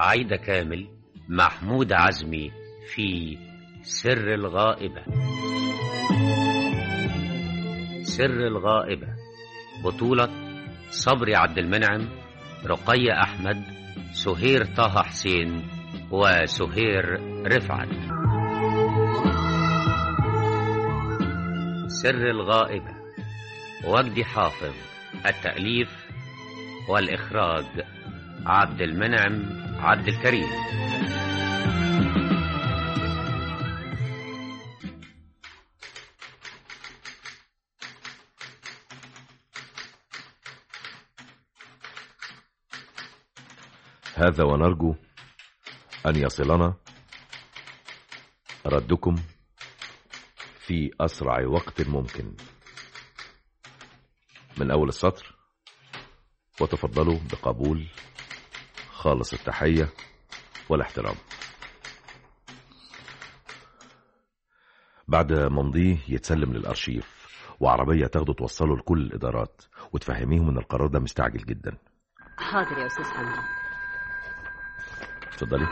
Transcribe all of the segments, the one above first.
عايدة كامل محمود عزمي في سر الغائبة سر الغائبة بطولة صبري عبد المنعم رقية أحمد سهير طه حسين وسهير رفعت سر الغائبة وجدي حافظ التأليف والإخراج عبد المنعم عبد الكريم هذا ونرجو أن يصلنا ردكم في أسرع وقت ممكن من أول السطر وتفضلوا بقبول خالص التحية والاحترام بعد ممضيه يتسلم للأرشيف وعربية تاخده توصله لكل الإدارات وتفهميهم إن القرار ده مستعجل جدا حاضر يا أستاذ حمدي اتفضلي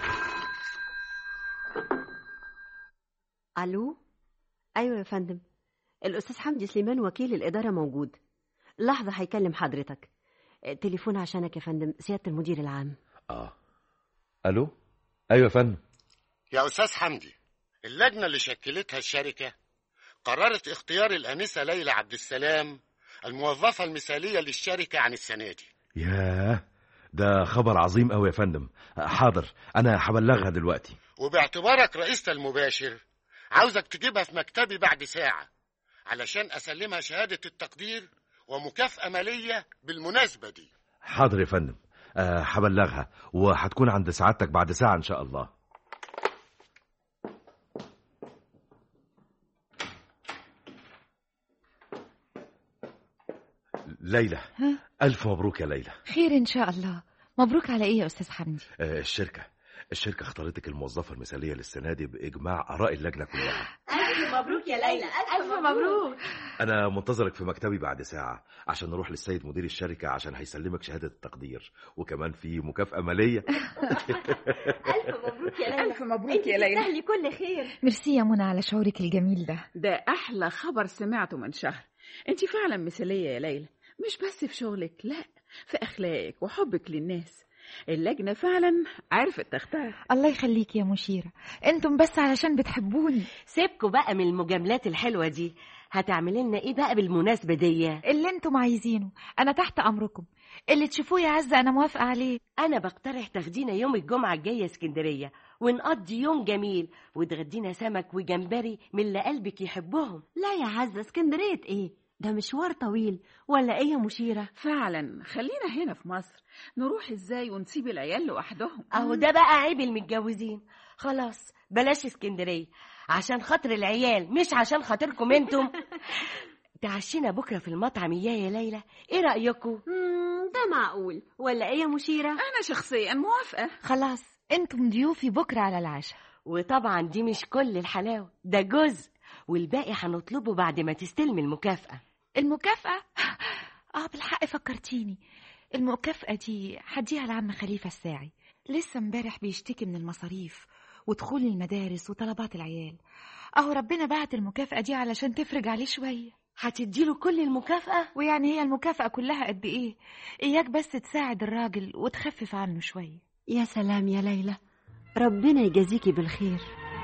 ألو أيوة يا فندم الأستاذ حمدي سليمان وكيل الإدارة موجود لحظة هيكلم حضرتك تليفون عشانك يا فندم سيادة المدير العام اه الو ايوه يا فندم يا أستاذ حمدي اللجنة اللي شكلتها الشركة قررت اختيار الأنسة ليلى عبد السلام الموظفة المثالية للشركة عن السنة دي ياه ده خبر عظيم قوي يا فندم حاضر انا هبلغها دلوقتي وباعتبارك رئيسة المباشر عاوزك تجيبها في مكتبي بعد ساعة علشان أسلمها شهادة التقدير ومكافأة مالية بالمناسبة دي حاضر يا فندم أه هبلغها وهتكون عند سعادتك بعد ساعة إن شاء الله ليلى ها؟ ألف مبروك يا ليلى خير إن شاء الله مبروك على إيه يا أستاذ حمدي أه الشركة الشركة اختارتك الموظفة المثالية للسنة دي بإجماع آراء اللجنة كلها ألف مبروك يا ليلى ألف مبروك أنا منتظرك في مكتبي بعد ساعة عشان نروح للسيد مدير الشركة عشان هيسلمك شهادة التقدير وكمان في مكافأة مالية ألف مبروك يا ليلى ألف مبروك يا ليلى تستاهلي كل خير ميرسي يا منى على شعورك الجميل ده ده أحلى خبر سمعته من شهر أنت فعلا مثالية يا ليلى مش بس في شغلك لا في أخلاقك وحبك للناس اللجنة فعلا عرفت تختار الله يخليك يا مشيرة انتم بس علشان بتحبوني سيبكوا بقى من المجاملات الحلوة دي هتعملي لنا ايه بقى بالمناسبة دي اللي انتم عايزينه انا تحت امركم اللي تشوفوه يا عزة انا موافقة عليه انا بقترح تاخدينا يوم الجمعة الجاية اسكندرية ونقضي يوم جميل وتغدينا سمك وجمبري من اللي قلبك يحبهم لا يا عزة اسكندرية ايه ده مشوار طويل ولا ايه يا مشيرة فعلا خلينا هنا في مصر نروح ازاي ونسيب العيال لوحدهم اهو ده بقى عيب المتجوزين خلاص بلاش اسكندرية عشان خاطر العيال مش عشان خاطركم انتم تعشينا بكرة في المطعم اياه يا ليلى ايه رأيكم ده معقول ولا ايه يا مشيرة أنا شخصيا موافقة خلاص انتم ضيوفي بكرة على العشاء وطبعا دي مش كل الحلاوة ده جزء والباقي هنطلبه بعد ما تستلمي المكافأة المكافأة اه بالحق فكرتيني المكافأة دي هديها لعم خليفة الساعي لسه امبارح بيشتكي من المصاريف ودخول المدارس وطلبات العيال اهو ربنا بعت المكافأة دي علشان تفرج عليه شوية هتديله كل المكافأة ويعني هي المكافأة كلها قد ايه اياك بس تساعد الراجل وتخفف عنه شوية يا سلام يا ليلى ربنا يجازيكي بالخير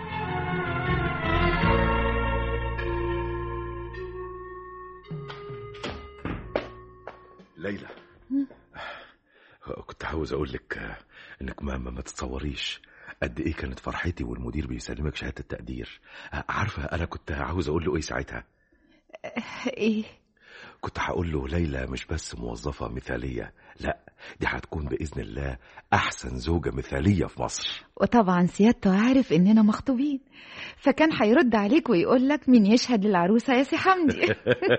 ليلى كنت عاوز اقول لك انك ما ما ما تتصوريش قد ايه كانت فرحتي والمدير بيسلمك شهاده التقدير عارفه انا كنت عاوز اقول له ايه ساعتها ايه كنت هقول له ليلى مش بس موظفه مثاليه لا دي هتكون باذن الله احسن زوجه مثاليه في مصر وطبعا سيادته عارف اننا مخطوبين فكان هيرد عليك ويقول لك مين يشهد للعروسه يا سي حمدي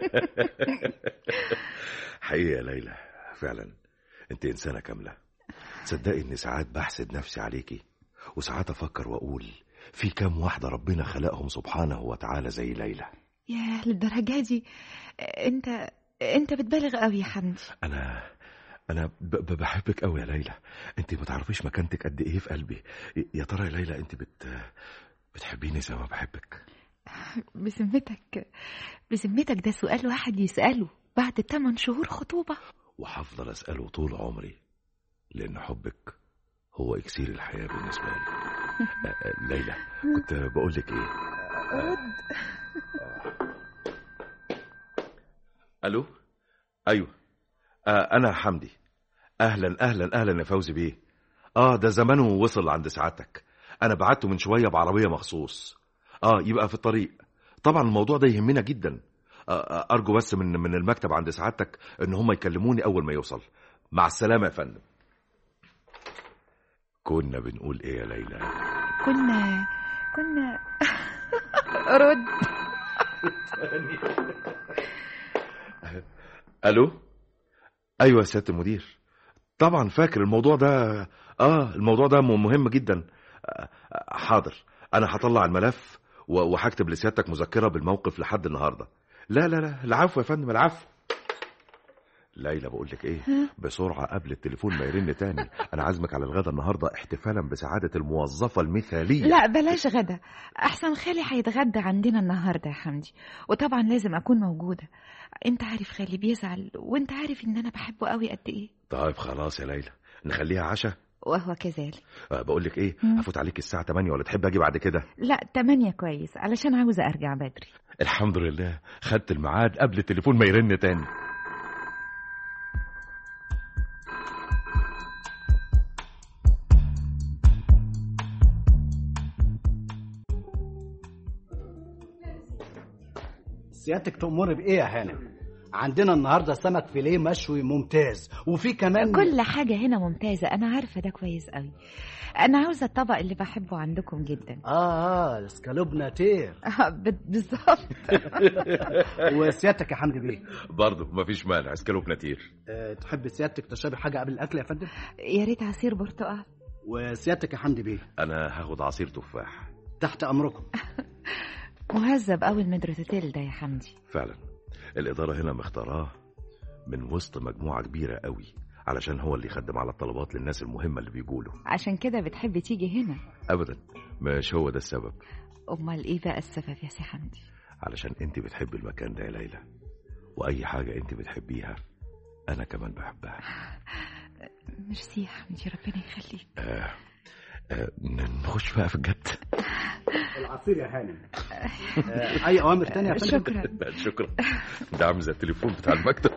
حقيقه يا ليلى فعلا انت انسانه كامله تصدقي اني ساعات بحسد نفسي عليكي وساعات افكر واقول في كام واحده ربنا خلقهم سبحانه وتعالى زي ليلى يا للدرجه دي انت انت بتبالغ قوي يا حمدي انا انا ب... ب- بحبك قوي يا ليلى انت ما تعرفيش مكانتك قد ايه في قلبي يا ترى يا ليلى انت بت بتحبيني زي ما بحبك بذمتك بذمتك ده سؤال واحد يسأله بعد 8 شهور خطوبة وهفضل اساله طول عمري لان حبك هو اكسير الحياه بالنسبه لي آه، آه، ليلى كنت بقول لك ايه رد الو ايوه آه انا حمدي اهلا اهلا اهلا يا فوزي بيه اه ده زمانه وصل عند سعادتك انا بعته من شويه بعربيه مخصوص اه يبقى في الطريق طبعا الموضوع ده يهمنا جدا آه آه، ارجو بس من من المكتب عند سعادتك ان هم يكلموني اول ما يوصل مع السلامه يا فندم كنا بنقول ايه يا ليلى كنا كنا رد الو ايوه يا سياده المدير طبعا فاكر الموضوع ده اه الموضوع ده م- مهم جدا آه، آه، حاضر انا هطلع الملف و- وهكتب لسيادتك مذكره بالموقف لحد النهارده لا لا لا العفو يا فندم العفو ليلى بقول لك ايه بسرعه قبل التليفون ما يرن تاني انا عازمك على الغدا النهارده احتفالا بسعاده الموظفه المثاليه لا بلاش غدا احسن خالي هيتغدى عندنا النهارده يا حمدي وطبعا لازم اكون موجوده انت عارف خالي بيزعل وانت عارف ان انا بحبه قوي قد ايه طيب خلاص يا ليلى نخليها عشاء وهو كذلك أه بقول لك ايه مم. هفوت عليك الساعه 8 ولا تحب اجي بعد كده لا تمانية كويس علشان عاوزة أرجع بدري الحمد لله خدت الميعاد قبل التليفون ما يرن تاني سيادتك تأمر بإيه يا هانم؟ عندنا النهارده سمك فيليه مشوي ممتاز وفي كمان كل حاجة هنا ممتازة أنا عارفة ده كويس قوي أنا عاوزة الطبق اللي بحبه عندكم جدا اه اه اسكالوب ناتير آه، ب- بالظبط وسيادتك يا حمدي بيه برضه مفيش مانع اسكالوب نتير أه تحب سيادتك تشربي حاجه قبل الاكل يا فندم؟ يا ريت عصير برتقال وسيادتك يا حمدي بيه انا هاخد عصير تفاح تحت امركم مهذب قوي المدرستيل ده يا حمدي فعلا الاداره هنا مختاراه من وسط مجموعه كبيره قوي علشان هو اللي يخدم على الطلبات للناس المهمه اللي بيقولوا عشان كده بتحب تيجي هنا ابدا مش هو ده السبب أمال إيه بقى السبب يا سي حمدي علشان انت بتحبي المكان ده يا ليلى واي حاجه انت بتحبيها انا كمان بحبها ميرسي يا حمدي ربنا يخليك آه آه نخش بقى في الجد العصير يا هانم أه اي اوامر تانية يا فندم؟ شكرا شكرا ده عامل زي التليفون بتاع المكتب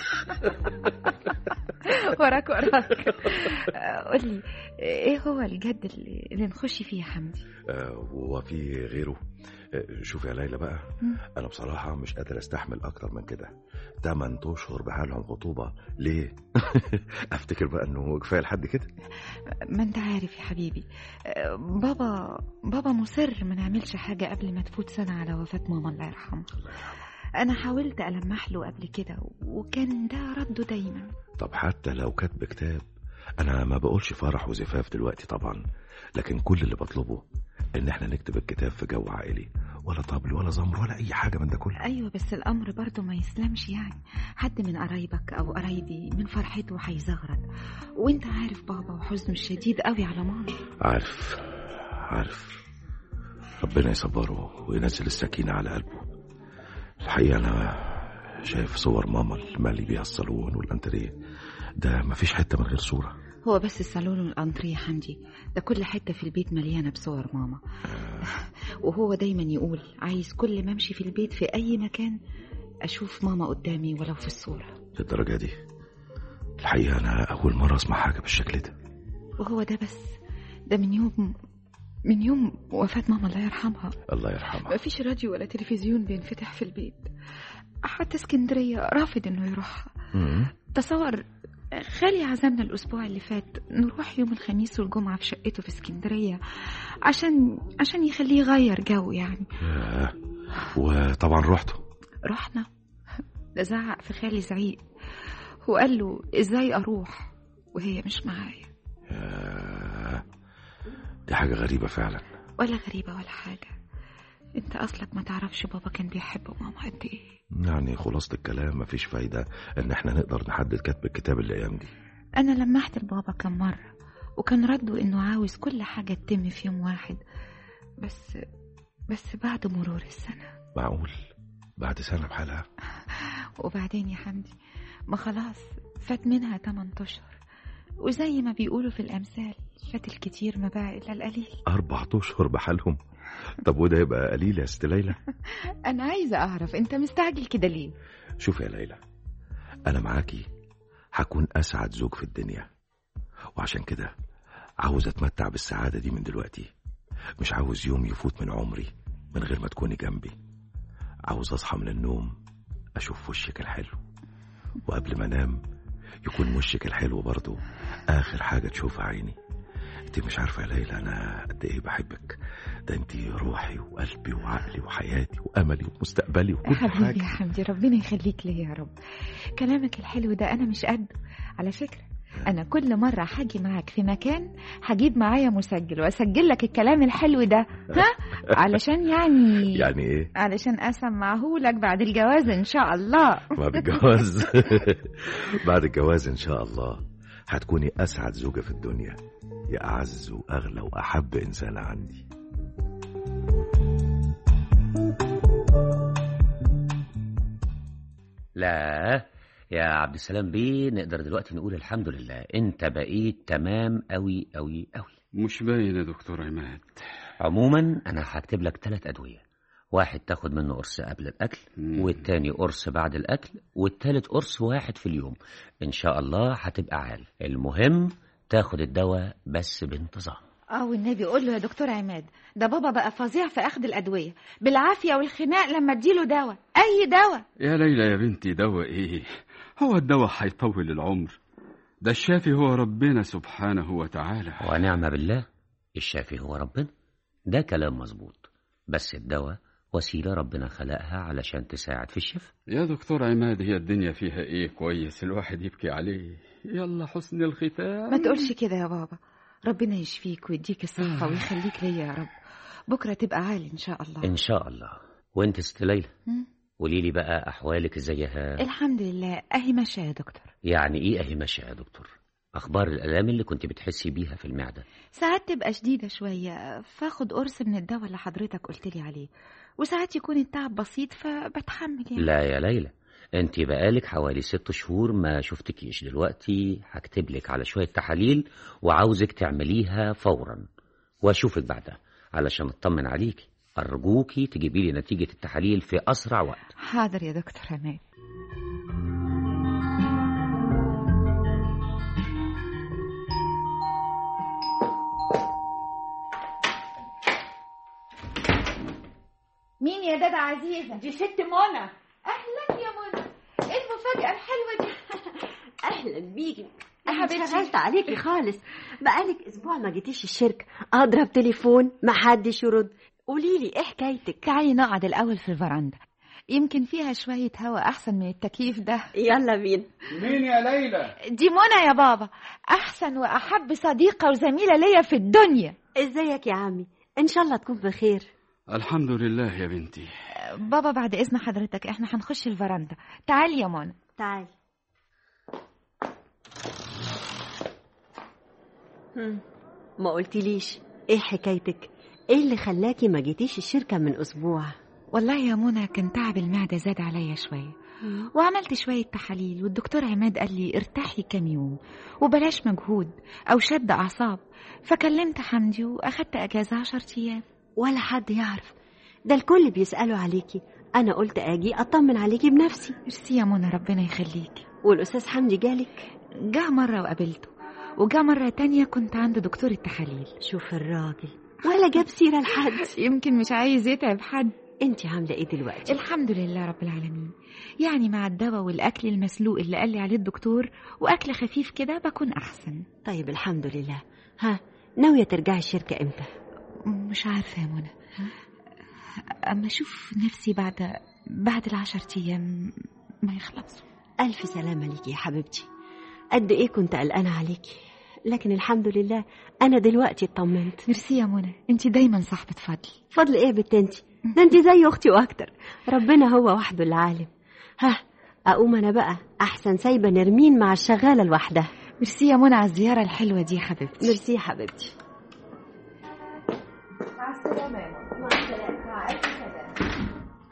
وراك وراك آه، قولي إيه هو الجد اللي, اللي نخش فيه يا حمدي آه وفي غيره آه شوف يا ليلى بقى مم. انا بصراحه مش قادر استحمل اكتر من كده تمن اشهر بحالهم خطوبه ليه افتكر بقى انه كفايه لحد كده ما انت عارف يا حبيبي آه، بابا بابا مصر ما نعملش حاجة قبل ما تفوت سنة على وفاة ماما الله يرحمها أنا حاولت ألمح له قبل كده وكان ده رده دايما طب حتى لو كاتب كتاب انا ما بقولش فرح وزفاف دلوقتي طبعا لكن كل اللي بطلبه ان احنا نكتب الكتاب في جو عائلي ولا طبل ولا زمر ولا اي حاجه من ده كله أيوة بس الأمر برضه ما يسلمش يعني حد من قرايبك أو قرايبي من فرحته هيزغرط وانت عارف بابا وحزنه الشديد قوي على ماما عارف عارف ربنا يصبره وينزل السكينة على قلبه الحقيقة أنا شايف صور ماما المالي بيها الصالون والأنتريه ده مفيش حتة من غير صورة هو بس الصالون والأنتريه يا حمدي ده كل حتة في البيت مليانة بصور ماما وهو دايما يقول عايز كل ما امشي في البيت في أي مكان أشوف ماما قدامي ولو في الصورة للدرجة دي الحقيقة أنا أول مرة أسمع حاجة بالشكل ده وهو ده بس ده من يوم من يوم وفاة ماما الله يرحمها الله يرحمها ما فيش راديو ولا تلفزيون بينفتح في البيت حتى اسكندرية رافض انه يروحها مم. تصور خالي عزمنا الأسبوع اللي فات نروح يوم الخميس والجمعة في شقته في اسكندرية عشان عشان يخليه يغير جو يعني ياه. وطبعا رحتوا رحنا ده زعق في خالي زعيق وقال له ازاي اروح وهي مش معايا ياه. دي حاجة غريبة فعلا ولا غريبة ولا حاجة انت اصلك ما تعرفش بابا كان بيحب ماما قد ايه يعني خلاصة الكلام مفيش فايدة إن إحنا نقدر نحدد كتب الكتاب الأيام دي انا لمحت لبابا كم مرة وكان رده انه عاوز كل حاجة تتم في يوم واحد بس بس بعد مرور السنة معقول بعد سنة بحالها وبعدين يا حمدي ما خلاص فات منها 8 اشهر وزي ما بيقولوا في الامثال فات الكتير ما باع الا القليل أربع أشهر بحالهم طب وده يبقى قليل يا ست ليلى انا عايزة اعرف انت مستعجل كده ليه شوف يا ليلى أنا معاكي هكون أسعد زوج في الدنيا وعشان كده عاوز أتمتع بالسعادة دي من دلوقتي مش عاوز يوم يفوت من عمري من غير ما تكوني جنبي عاوز أصحى من النوم أشوف وشك الحلو وقبل ما أنام يكون وشك الحلو برضو آخر حاجة تشوفها عيني انت مش عارفة يا ليلى أنا قد إيه بحبك ده انت روحي وقلبي وعقلي وحياتي وأملي ومستقبلي وكل حبيبي حاجة يا حمدي ربنا يخليك ليا يا رب كلامك الحلو ده انا مش قده على فكرة انا كل مرة هاجي معاك في مكان هجيب معايا مسجل واسجل لك الكلام الحلو ده ها علشان يعني يعني إيه علشان اسمعهولك بعد الجواز ان شاء الله بعد الجواز بعد الجواز ان شاء الله هتكوني اسعد زوجة في الدنيا يا اعز واغلى واحب انسانة عندي لا يا عبد السلام بيه نقدر دلوقتي نقول الحمد لله انت بقيت تمام قوي قوي قوي مش باين يا دكتور عماد عموما انا هكتب لك ثلاث ادويه واحد تاخد منه قرص قبل الاكل مم. والتاني قرص بعد الاكل والتالت قرص واحد في اليوم ان شاء الله هتبقى عال المهم تاخد الدواء بس بانتظام اه والنبي قول له يا دكتور عماد ده بابا بقى فظيع في اخذ الادويه بالعافيه والخناق لما اديله دواء اي دواء يا ليلى يا بنتي دواء ايه هو الدواء هيطول العمر ده الشافي هو ربنا سبحانه وتعالى ونعم بالله الشافي هو ربنا ده كلام مظبوط بس الدواء وسيلة ربنا خلقها علشان تساعد في الشفاء يا دكتور عماد هي الدنيا فيها ايه كويس الواحد يبكي عليه يلا حسن الختام ما تقولش كده يا بابا ربنا يشفيك ويديك الصحه ويخليك ليا يا رب بكره تبقى عالي ان شاء الله إن شاء الله وانت ست ليلى مم. قولي لي بقى أحوالك ازيها الحمد لله اهي ماشيه يا دكتور يعني إيه أهي ماشية يا دكتور أخبار الآلام اللي كنت بتحسي بيها في المعدة ساعات تبقى شديدة شوية فاخد قرص من الدواء اللي حضرتك قلت لي عليه وساعات يكون التعب بسيط فبتحمل يعني لا يا ليلى انت بقالك حوالي ست شهور ما شفتكيش دلوقتي هكتب لك على شوية تحاليل وعاوزك تعمليها فورا واشوفك بعدها علشان اطمن عليكي أرجوكي تجيبي لي نتيجة التحاليل في أسرع وقت حاضر يا دكتور عماد مين يا دادا عزيزة؟ دي ست منى أهلا يا منى إيه المفاجأة الحلوة دي؟ اهلا بيكي يا انا حبيبتي. اشتغلت عليكي خالص بقالك اسبوع ما جيتيش الشركه اضرب تليفون ما حدش يرد قولي لي ايه حكايتك تعالي نقعد الأول في الفرندا يمكن فيها شوية هوا أحسن من التكييف ده يلا بينا مين يا ليلى دي منى يا بابا أحسن وأحب صديقة وزميلة ليا في الدنيا ازيك يا عمي ان شاء الله تكون بخير الحمد لله يا بنتي بابا بعد إذن حضرتك إحنا هنخش الفرندا تعالي يا منى تعالي هم، ما قلتليش ايه حكايتك ايه اللي خلاكي ما جيتيش الشركه من اسبوع والله يا منى كان تعب المعدة زاد عليا شوية وعملت شوية تحاليل والدكتور عماد قال لي ارتاحي كام يوم وبلاش مجهود أو شد أعصاب فكلمت حمدي وأخدت أجازة عشر أيام ولا حد يعرف ده الكل بيسالوا عليكي انا قلت اجي اطمن عليكي بنفسي ميرسي يا منى ربنا يخليكي والاستاذ حمدي جالك جه مرة وقابلته وجه مرة تانية كنت عند دكتور التحاليل شوف الراجل ولا جاب سيره لحد يمكن مش عايز يتعب حد انت عامله ايه دلوقتي الحمد لله رب العالمين يعني مع الدواء والأكل المسلوق اللي قال لي عليه الدكتور وأكل خفيف كده بكون أحسن طيب الحمد لله ها ناويه ترجعي الشركه امتى مش عارفة يا منى أما أشوف نفسي بعد بعد العشر أيام ما يخلصوا الف سلامه ليكي يا حبيبتي قد ايه كنت قلقانه عليكي لكن الحمد لله انا دلوقتي اطمنت ميرسي يا منى انت دايما صاحبة فضل فضل ايه يا بنت انت ده انت زي اختي واكتر ربنا هو وحده اللي عالم ها اقوم انا بقى احسن سايبه نرمين مع الشغاله لوحدها ميرسي يا منى على الزياره الحلوه دي يا حبيبتي ميرسي يا حبيبتي مع السلامه مع السلامه مع الف سلامه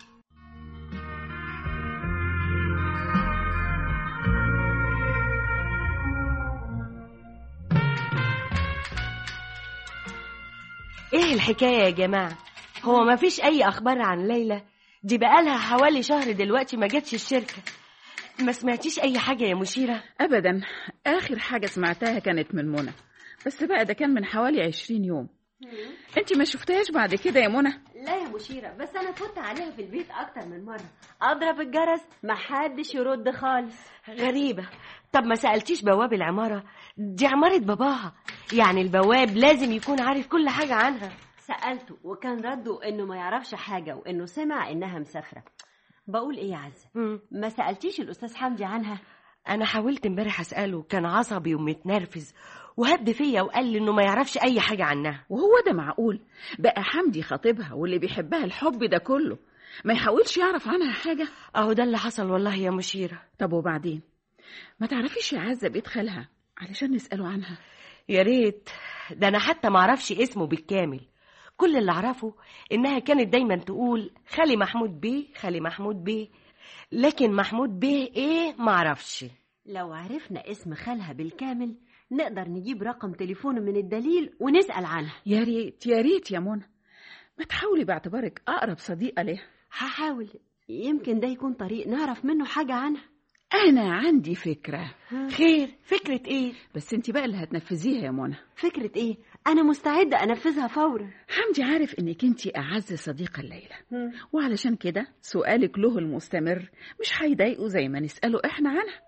ايه الحكايه يا جماعه هو ما فيش اي اخبار عن ليلى دي بقالها حوالي شهر دلوقتي ما جاتش الشركه ما سمعتيش اي حاجه يا مشيره ابدا اخر حاجه سمعتها كانت من منى بس بقى ده كان من حوالي عشرين يوم انت ما شفتهاش بعد كده يا منى لا يا مشيرة بس أنا فوت عليها في البيت أكتر من مرة أضرب الجرس محدش يرد خالص غريبه طب ما سالتيش بواب العماره دي عماره باباها يعني البواب لازم يكون عارف كل حاجه عنها سألته وكان رده إنه ما يعرفش حاجة وإنه سمع إنها مسافرة بقول إيه يا عزة مم. ما سألتيش الأستاذ حمدي عنها انا حاولت امبارح اساله كان عصبي ومتنرفز وهد فيا وقال لي انه ما يعرفش اي حاجه عنها وهو ده معقول بقى حمدي خطيبها واللي بيحبها الحب ده كله ما يحاولش يعرف عنها حاجه اهو ده اللي حصل والله يا مشيره طب وبعدين ما تعرفيش يا عزه بيت خالها علشان نساله عنها يا ريت ده انا حتى ما اعرفش اسمه بالكامل كل اللي اعرفه انها كانت دايما تقول خالي محمود بيه خالي محمود بيه لكن محمود بيه ايه ما اعرفش لو عرفنا اسم خالها بالكامل نقدر نجيب رقم تليفونه من الدليل ونسأل عنها يا ريت يا ريت يا منى ما تحاولي باعتبارك اقرب صديقه ليها هحاول يمكن ده يكون طريق نعرف منه حاجة عنها انا عندي فكره خير فكره ايه بس انت بقى اللي هتنفذيها يا منى فكرة إيه؟ أنا مستعدة أنفذها فورا حمدي عارف انك انت اعز صديقه ليلى وعلشان كده سؤالك له المستمر مش هيضايقه زي ما نساله احنا عنها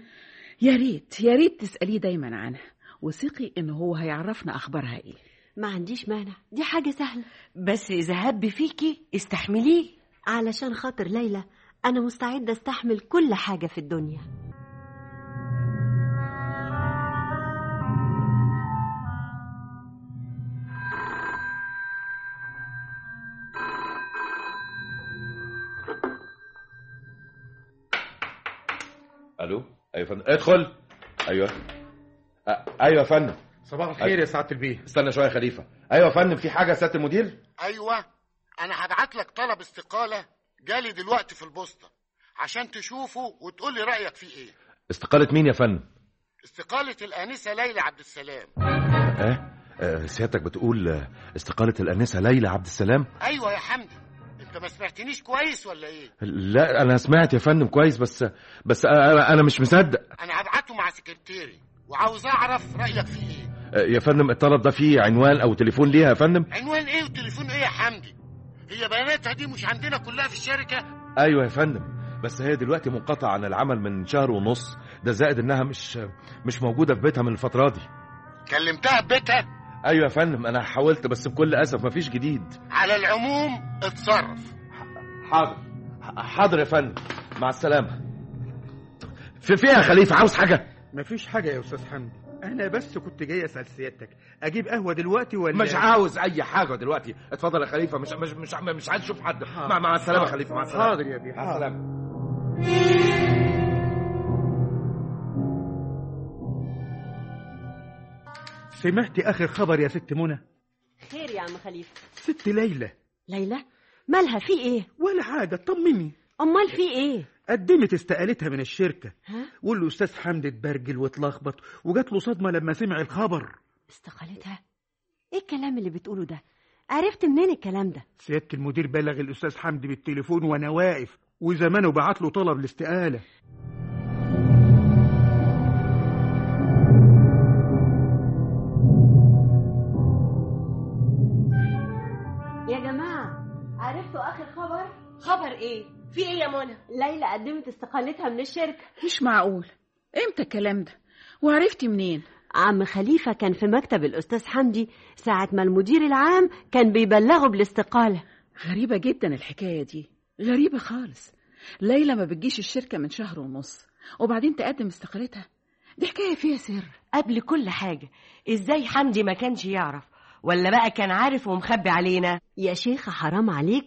يا ريت يا ريت تساليه دايما عنها وثقي ان هو هيعرفنا اخبارها ايه ما عنديش مانع دي حاجة سهلة بس اذا هب فيكي استحمليه علشان خاطر ليلى أنا مستعدة أستحمل كل حاجة في الدنيا الو ايوه يا فندم ادخل ايوه أ- ايوه يا فندم صباح الخير يا سعاده البيه استنى شويه يا خليفه ايوه يا فندم في حاجه يا سياده المدير ايوه انا هبعت لك طلب استقاله جالي دلوقتي في البوسطه عشان تشوفه وتقول لي رايك فيه ايه استقاله مين يا فندم استقاله الانسه ليلى عبد السلام اه آه، سيادتك بتقول آه، استقاله الانسه ليلى عبد السلام ايوه يا حمدي انت ما سمعتنيش كويس ولا ايه لا انا سمعت يا فندم كويس بس بس انا أنا مش مصدق انا هبعته مع سكرتيري وعاوز اعرف رايك فيه ايه آه، يا فندم الطلب ده فيه عنوان او تليفون ليها يا فندم عنوان ايه وتليفون ايه يا حمدي هي بياناتها دي مش عندنا كلها في الشركه ايوه يا فندم بس هي دلوقتي منقطعه عن العمل من شهر ونص ده زائد انها مش مش موجوده في بيتها من الفتره دي كلمتها في بيتها ايوه يا فندم انا حاولت بس بكل اسف مفيش جديد على العموم اتصرف حاضر حاضر يا فندم مع السلامه في فيها يا خليفه عاوز حاجه مفيش حاجه يا استاذ حمدي انا بس كنت جاي اسال سيادتك اجيب قهوه دلوقتي ولا مش عاوز اي حاجه دلوقتي اتفضل يا خليفه مش مش مش, مش عايز اشوف حد مع, مع السلامه يا خليفه مع السلامه حاضر يا بيه مع حاضر. السلامه سمعتي اخر خبر يا ست منى خير يا عم خليفة ست ليلى ليلى مالها في إيه؟ ولا حاجه اطمني أمال في إيه؟ قدمت استقالتها من الشركه ها؟ والاستاذ حمدي اتبرجل واتلخبط وجات له صدمه لما سمع الخبر استقالتها؟ إيه الكلام اللي بتقوله ده؟ عرفت منين الكلام ده؟ سياده المدير بلغ الاستاذ حمدي بالتليفون وانا واقف وزمانه بعت له طلب الاستقاله يا جماعة عرفتوا آخر خبر؟ خبر ايه في ايه يا منى ليلى قدمت استقالتها من الشركة مش معقول امتى الكلام ده وعرفتي منين عم خليفة كان في مكتب الأستاذ حمدي ساعة ما المدير العام كان بيبلغه بالاستقالة غريبة جدا الحكاية دي غريبة خالص ليلى ما بتجيش الشركة من شهر ونص وبعدين تقدم استقالتها دي حكاية فيها سر قبل كل حاجه ازاي حمدي ما كانش يعرف ولا بقى كان عارف ومخبي علينا يا شيخة حرام عليك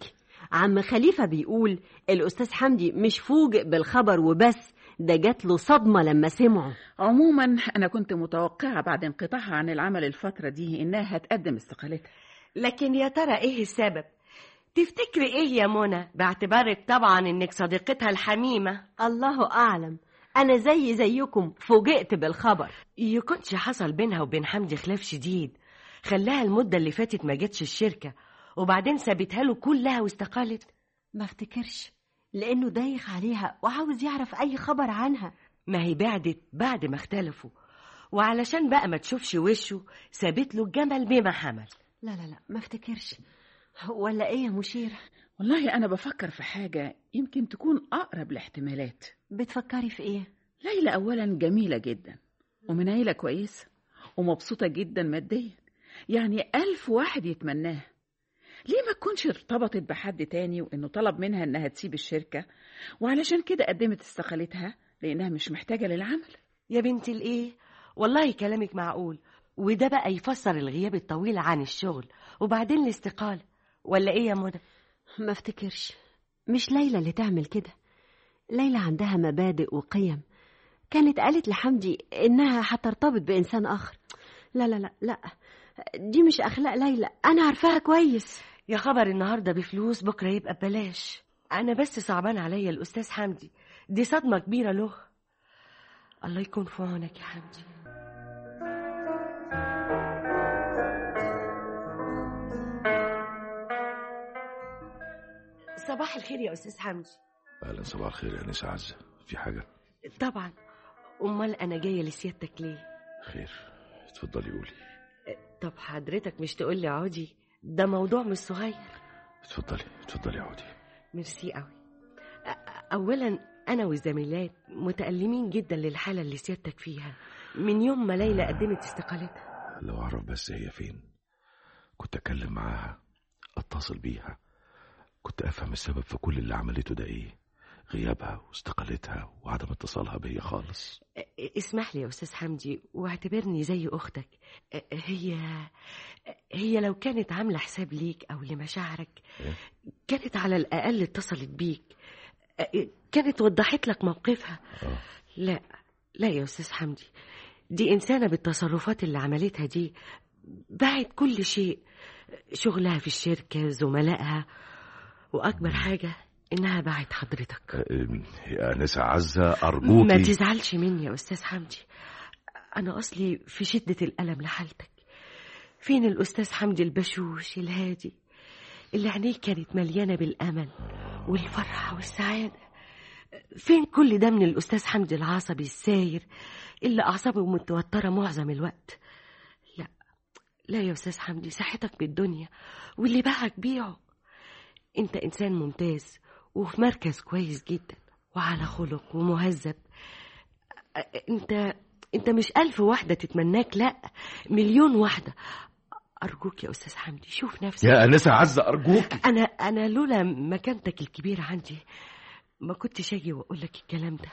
عم خليفة بيقول الأستاذ حمدي مش فوجئ بالخبر وبس ده جات له صدمة لما سمعه عموما أنا كنت متوقعة بعد انقطاعها عن العمل الفترة دي إنها هتقدم استقالتها لكن يا ترى ايه السبب تفتكري ايه يا منى باعتبارك طبعا انك صديقتها الحميمة الله أعلم أنا زي زيكم فوجئت بالخبر يكونش حصل بينها وبين حمدي خلاف شديد خلاها المدة اللي فاتت ما جتش الشركة وبعدين سابتها له كلها واستقالت ما افتكرش لأنه دايخ عليها وعاوز يعرف أي خبر عنها ما هي بعدت بعد ما اختلفوا وعلشان بقى ما تشوفش وشه سابت له الجمل بما حمل لا لا لا ما افتكرش ولا إيه يا مشيرة والله أنا بفكر في حاجة يمكن تكون أقرب الاحتمالات بتفكري في إيه ليلى أولا جميلة جدا ومن عيلة كويسة ومبسوطة جدا ماديا يعني ألف واحد يتمناها ليه ما تكونش ارتبطت بحد تاني وإنه طلب منها إنها تسيب الشركة وعلشان كده قدمت استقالتها لأنها مش محتاجة للعمل يا بنت الايه والله كلامك معقول وده بقى يفسر الغياب الطويل عن الشغل وبعدين الاستقالة ولا ايه يا منى ما افتكرش مش ليلى اللي تعمل كده ليلى عندها مبادئ وقيم كانت قالت لحمدي إنها هترتبط بإنسان آخر لا لا لا لا دي مش أخلاق ليلى أنا عارفاها كويس يا خبر النهارده بفلوس بكره يبقى ببلاش انا بس صعبان عليا الاستاذ حمدي دي صدمه كبيره له الله يكون في عونك يا حمدي صباح الخير يا استاذ حمدي اهلا صباح الخير يا نسا عزة في حاجة طبعا امال انا جايه لسيادتك ليه خير اتفضلي قولي طب حضرتك مش تقول لي عودي ده موضوع مش صغير اتفضلي اتفضلي يا عودي ميرسي قوي اولا انا والزميلات متألمين جدا للحالة اللي سيادتك فيها من يوم ما ليلى قدمت استقالتها لو اعرف بس هي فين كنت اتكلم معاها اتصل بيها كنت افهم السبب في كل اللي عملته ده ايه غيابها واستقالتها وعدم اتصالها بيا خالص اسمح لي يا استاذ حمدي واعتبرني زي اختك هي هي لو كانت عامله حساب ليك او لمشاعرك إيه؟ كانت على الاقل اتصلت بيك كانت وضحت لك موقفها اه لا لا يا استاذ حمدي دي انسانه بالتصرفات اللي عملتها دي باعت كل شيء شغلها في الشركه زملائها واكبر حاجه انها باعت حضرتك أم، يا نسا عزة ما ارجوكي تزعلش مني يا استاذ حمدي انا اصلي في شده الالم لحالتك فين الاستاذ حمدي البشوش الهادي اللي عينيه كانت مليانه بالامل والفرحه والسعاده فين كل ده من الاستاذ حمدي العصبي الساير اللي اعصابه متوتره معظم الوقت لا لا يا استاذ حمدي صحتك بالدنيا واللي باعك بيعه انت انسان ممتاز وفي مركز كويس جدا وعلى خلق ومهذب أ- انت انت مش ألف واحدة تتمناك لا مليون واحدة أرجوك يا أستاذ حمدي شوف نفسك يا نسا عزة ارجوكي أنا أنا لولا مكانتك الكبيرة عندي ما كنتش أجي وأقول لك الكلام ده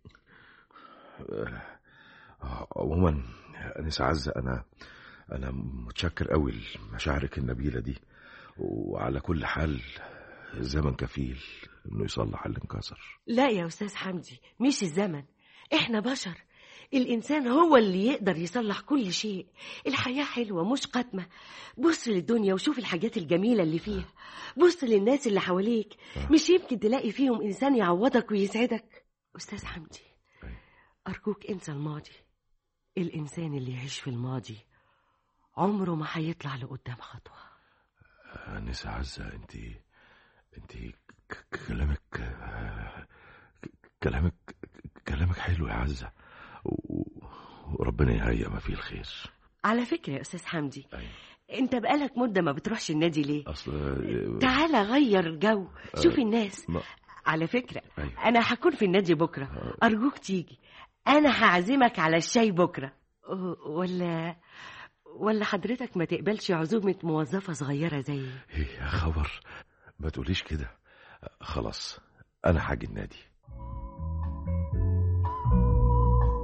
آه، عموما يا نسا عزة انا انا متشكر قوي لمشاعرك النبيلة دي وعلى كل حال الزمن كفيل انه يصلح اللي انكسر لا يا أستاذ حمدي مش الزمن إحنا بشر الإنسان هو اللي يقدر يصلح كل شيء الحياة حلوة مش قاتمة بص للدنيا وشوف الحاجات الجميلة اللي فيها بص للناس اللي حواليك مش يمكن تلاقي فيهم إنسان يعوضك ويسعدك أستاذ حمدي أرجوك انسى الماضي الإنسان اللي يعيش في الماضي عمره ما هيطلع لقدام خطوة نسا عزة انت انت ك- كلامك ك- كلامك كلامك حلو يا عزة و- وربنا يهيئ ما فيه الخير على فكرة يا أستاذ حمدي أيوة. أنت بقالك مدة ما بتروحش النادي ليه اصل تعالى غير جو شوف الناس ما- على فكرة أيوة. أنا هكون في النادي بكرة أرجوك تيجي أنا هعزمك على الشاي بكرة أه، ولا ولا حضرتك ما تقبلش عزومة موظفة صغيرة زيي يا خبر ما تقوليش كده خلاص انا حاجي النادي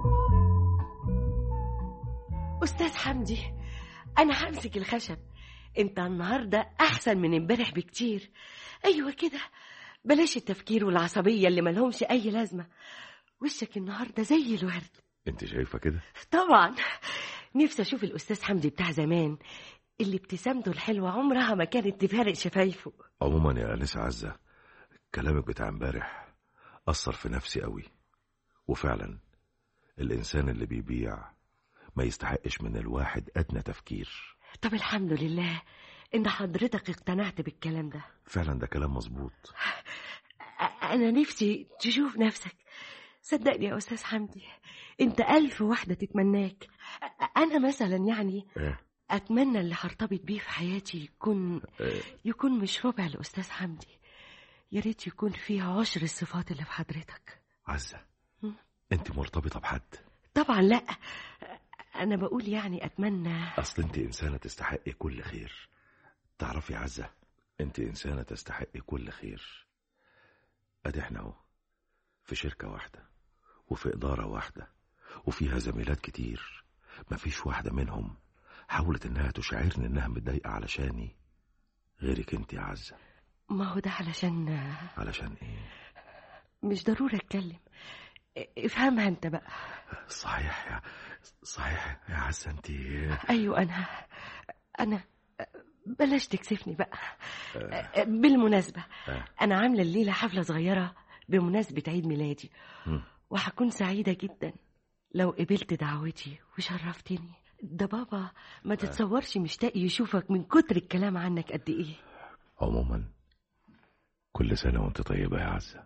أستاذ حمدي أنا همسك الخشب انت النهارده احسن من امبارح بكتير ايوه كده بلاش التفكير والعصبيه اللي ملهمش اي لازمه وشك النهارده زي الورد انت شايفه كده طبعا نفسي اشوف الاستاذ حمدي بتاع زمان اللي ابتسامته الحلوه عمرها ما كانت تفارق شفايفه عموما يا انسه عزه كلامك بتاع امبارح اثر في نفسي قوي وفعلا الانسان اللي بيبيع ما يستحقش من الواحد ادنى تفكير طب الحمد لله ان حضرتك اقتنعت بالكلام ده فعلا ده كلام مظبوط أ- انا نفسي تشوف نفسك صدقني يا استاذ حمدي انت الف واحده تتمناك أ- انا مثلا يعني إيه؟ اتمنى اللي هرتبط بيه في حياتي يكون إيه؟ يكون مش ربع الاستاذ حمدي يا ريت يكون فيه عشر الصفات اللي في حضرتك عزه مم. انت مرتبطه بحد طبعا لا انا بقول يعني اتمنى اصل انت انسانه تستحقي كل خير تعرفي يا عزه انت انسانه تستحقي كل خير ادي احنا اهو في شركه واحده وفي اداره واحده وفيها زميلات كتير مفيش واحده منهم حاولت انها تشعرني انها متضايقه علشاني غيرك انت يا عزه ما هو ده علشان علشان ايه مش ضروري اتكلم افهمها انت بقى صحيح يا صحيح يا عزه انت ايوه انا انا بلاش تكسفني بقى بالمناسبة أنا عاملة الليلة حفلة صغيرة بمناسبة عيد ميلادي مم. وهكون سعيدة جدا لو قبلت دعوتي وشرفتني ده بابا ما تتصورش مشتاق يشوفك من كتر الكلام عنك قد إيه عموما كل سنه وانت طيبه يا عزه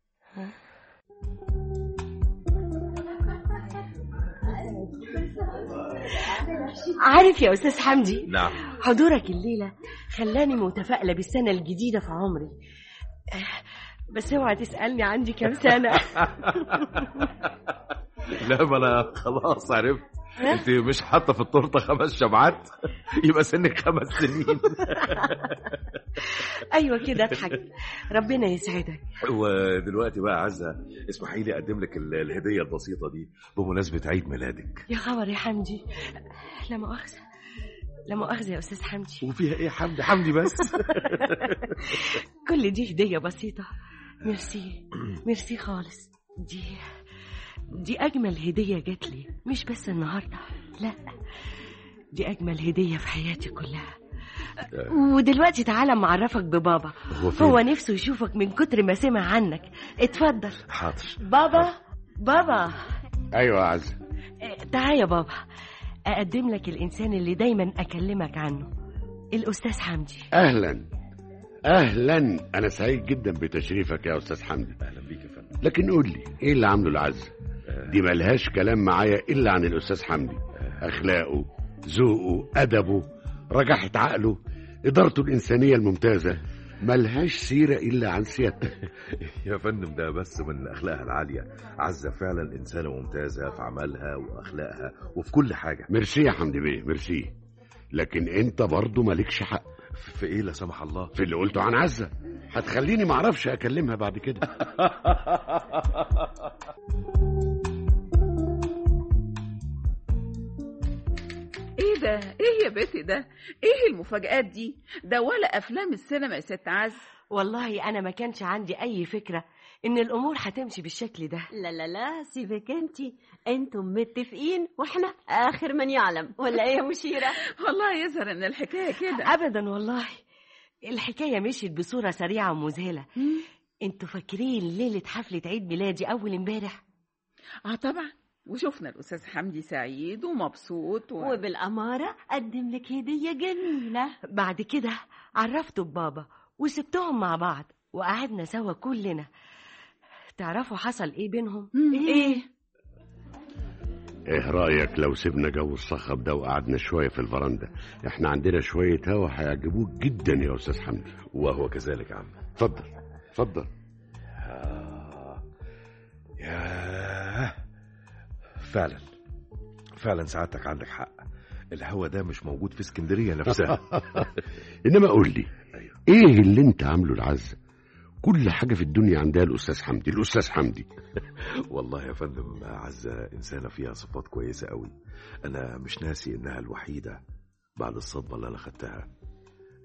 عارف يا أستاذ حمدي نعم حضورك الليلة خلاني متفائلة بالسنة الجديدة في عمري آه، بس اوعى تسألني عندي كام سنة لا ما انا خلاص عرفت انت مش حاطه في التورته خمس شمعات يبقى سنك خمس سنين أيوة كده اضحك ربنا يسعدك ودلوقتي بقى عزه اسمحي لي اقدم لك ال- الهديه البسيطه دي بمناسبه عيد ميلادك يا خبر يا حمدي لا مؤاخذة لا مؤاخذة يا أستاذ حمدي وفيها ايه حمدي حمدي بس كل دي هدية بسيطة ميرسي ميرسي خالص دي دي أجمل هدية جات لي مش بس النهاردة لا دي أجمل هدية في حياتي كلها ودلوقتي تعالى معرفك ببابا هو فين؟ هو نفسه يشوفك من كتر ما سمع عنك اتفضل حاضر بابا بابا ايوه يا عزه اه، تعال يا بابا أقدم لك الإنسان اللي دايما أكلمك عنه الأستاذ حمدي اهلا اهلا انا سعيد جدا بتشريفك يا استاذ حمدي اهلا بيك يا فندم لكن قول لي ايه اللي عامله العزه دي ملهاش كلام معايا الا عن الاستاذ حمدي اخلاقه ذوقه ادبه رجاحه عقله ادارته الانسانيه الممتازه ملهاش سيره الا عن سيادتك يا فندم ده بس من اخلاقها العاليه عزه فعلا انسانه ممتازه في عملها واخلاقها وفي كل حاجه ميرسي يا حمدي بيه ميرسي لكن انت برضه مالكش حق في ايه لا سمح الله في اللي قلته عن عزه هتخليني معرفش اكلمها بعد كده ايه ده ايه يا بنتي ده ايه المفاجآت دي ده ولا افلام السينما يا ست عز والله أنا ما كانش عندي أي فكرة إن الأمور هتمشي بالشكل ده لا لا لا سيبك انتي انتم متفقين واحنا اخر من يعلم ولا ايه يا مشيره والله يظهر ان الحكايه كده أبدا والله الحكاية مشيت بصورة سريعة ومذهلة انتوا فاكرين ليلة حفلة عيد ميلادي أول امبارح اه طبعا وشفنا الاستاذ حمدي سعيد ومبسوط و... وبالاماره قدم لك هديه جميله بعد كده عرفته ببابا وسبتهم مع بعض وقعدنا سوا كلنا تعرفوا حصل ايه بينهم ايه ايه رايك لو سيبنا جو الصخب ده وقعدنا شويه في الفرندا احنا عندنا شويه هوا هيعجبوك جدا يا استاذ حمدي وهو كذلك يا عم اتفضل اتفضل آه. ياه فعلا فعلا سعادتك عندك حق الهوا ده مش موجود في اسكندريه نفسها انما قول لي ايه اللي انت عامله العزه كل حاجه في الدنيا عندها الاستاذ حمدي الاستاذ حمدي والله يا فندم عزة إنسانة فيها صفات كويسة قوي أنا مش ناسي إنها الوحيدة بعد الصدمة اللي أنا خدتها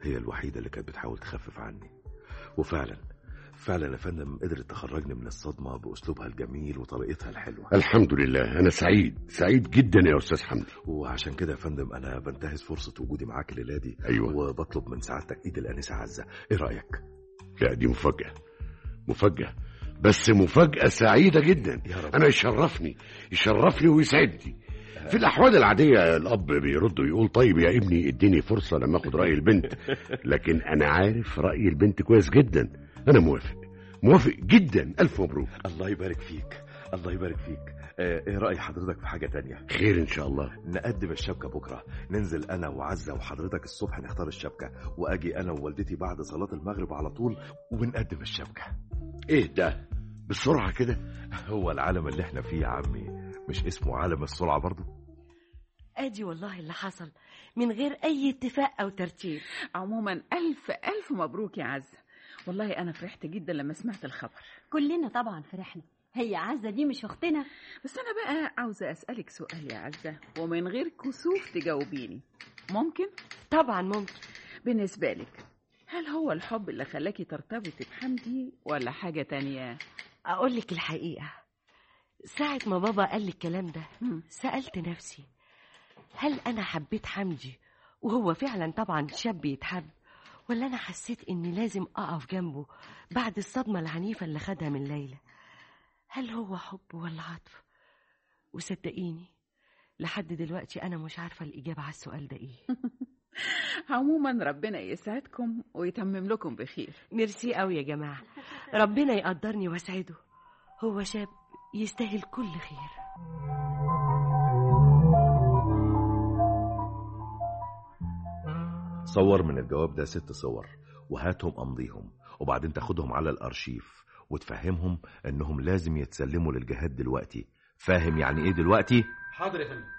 هي الوحيدة اللي كانت بتحاول تخفف عني وفعلا فعلا يا فندم قدرت تخرجني من الصدمة بأسلوبها الجميل وطريقتها الحلوة الحمد لله انا سعيد سعيد جدا يا استاذ حمدي وعشان كده يا فندم أنا بنتهز فرصة وجودي معاك الليلة دي أيوة. وبطلب من سعادتك إيد الأنسة عزة إيه رأيك؟ لا دي مفاجاه مفاجاه بس مفاجاه سعيده جدا يا رب. انا يشرفني يشرفني ويسعدني في الاحوال العاديه الاب بيرد ويقول طيب يا ابني اديني فرصه لما اخد راي البنت لكن انا عارف راي البنت كويس جدا انا موافق موافق جدا الف مبروك الله يبارك فيك الله يبارك فيك آه، ايه رأي حضرتك في حاجة تانية خير ان شاء الله نقدم الشبكة بكرة ننزل أنا وعزة وحضرتك الصبح نختار الشبكة وأجي أنا ووالدتي بعد صلاة المغرب على طول ونقدم الشبكة ايه ده بسرعه كده هو العالم اللي احنا فيه يا عمي مش اسمه عالم السرعة برضو ادي والله اللي حصل من غير اي اتفاق او ترتيب عموما ألف ألف مبروك يا عزة والله أنا فرحت جدا لما سمعت الخبر كلنا طبعا فرحنا هي عزة دي مش أختنا بس أنا بقى عاوزة أسألك سؤال يا عزة ومن غير كسوف تجاوبيني ممكن؟ طبعا ممكن بالنسبة لك هل هو الحب اللي خلاكي ترتبطي بحمدي ولا حاجة تانية؟ اقول لك الحقيقه ساعه ما بابا قال لي الكلام ده مم. سالت نفسي هل انا حبيت حمدي وهو فعلا طبعا شاب يتحب ولا انا حسيت اني لازم اقف جنبه بعد الصدمه العنيفه اللي خدها من ليلى هل هو حب ولا عطف وصدقيني لحد دلوقتي انا مش عارفه الاجابه على السؤال ده ايه عموما ربنا يسعدكم ويتمم لكم بخير ميرسي قوي يا جماعه ربنا يقدرني واسعده هو شاب يستاهل كل خير صور من الجواب ده ست صور وهاتهم أمضيهم وبعدين تاخدهم على الأرشيف وتفهمهم إنهم لازم يتسلموا للجهاد دلوقتي فاهم يعني إيه دلوقتي؟ حاضر يا فندم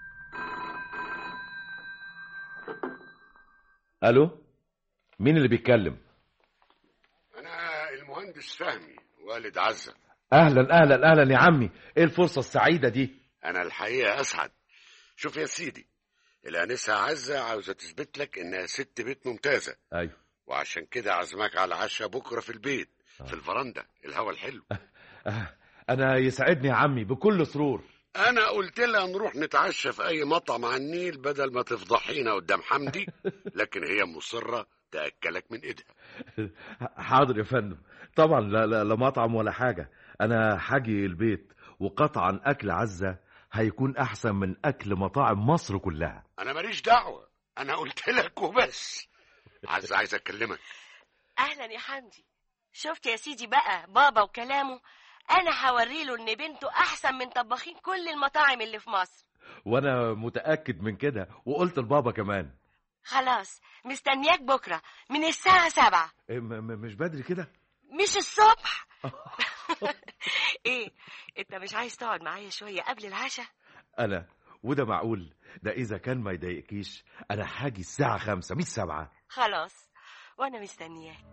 ألو مين اللي بيتكلم؟ انا المهندس فهمي والد عزه أهلا أهلا أهلا يا عمي إيه الفرصة السعيدة دي؟ انا الحقيقه اسعد شوف يا سيدي الانسه عزه عاوزه تثبت لك انها ست بيت ممتازه أيوه وعشان كده عازماك على العشاء بكره في البيت في الفرندا الهوا الحلو آه، أنا يسعدني يا عمي بكل سرور انا قلت لها نروح نتعشى في اي مطعم على النيل بدل ما تفضحينا قدام حمدي لكن هي مصره تاكلك من ايدها حاضر يا فندم طبعا لا لا, لا مطعم ولا حاجة أنا حاجي البيت وقطعا أكل عزة هيكون أحسن من أكل مطاعم مصر كلها انا ماليش دعوه انا قلت لك وبس عزه عايز اكلمك اهلا يا حمدي شفت يا سيدي بقى بابا وكلامه انا هوريله ان بنته احسن من طباخين كل المطاعم اللي في مصر وأنا متأكد من كده وقلت لبابا كمان خلاص مستنياك بكره من الساعه سبعة إيه، م- م- مش بدري كده مش الصبح ايه انت مش عايز تقعد معايا شويه قبل العشاء أنا وده معقول ده إذا كان ما يضايقكيش أنا حاجي الساعة خمسة مش سبعة خلاص وانا مستنياك